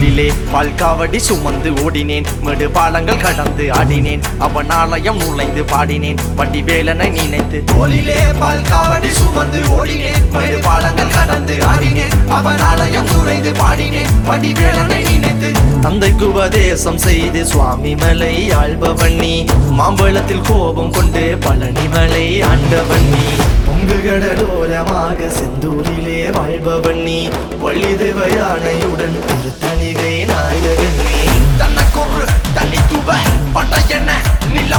செந்தூரிலே பால்காவடி சுமந்து ஓடினேன் மேடு பாலங்கள் கடந்து ஆடினேன் அவன் ஆலயம் நுழைந்து பாடினேன் வண்டி வேலனை நினைத்து தோளிலே பால்காவடி சுமந்து ஓடினேன் மேடு பாலங்கள் கடந்து ஆடினேன் அவன் ஆலயம் நுழைந்து பாடினேன் வண்டி வேலனை நினைத்து தந்தைக்கு உபதேசம் செய்து சுவாமி மலை ஆள்பவன் நீ மாம்பழத்தில் கோபம் கொண்டு பழனி மலை ஆண்டவன் நீ பொங்கு கடலோரமாக செந்தூரிலே வாழ்பவன் நீ வள்ளி யானையுடன் திருத்தணிகை நாயகன் நீ தனக்கொரு தனித்துவ பட்ட என்ன நில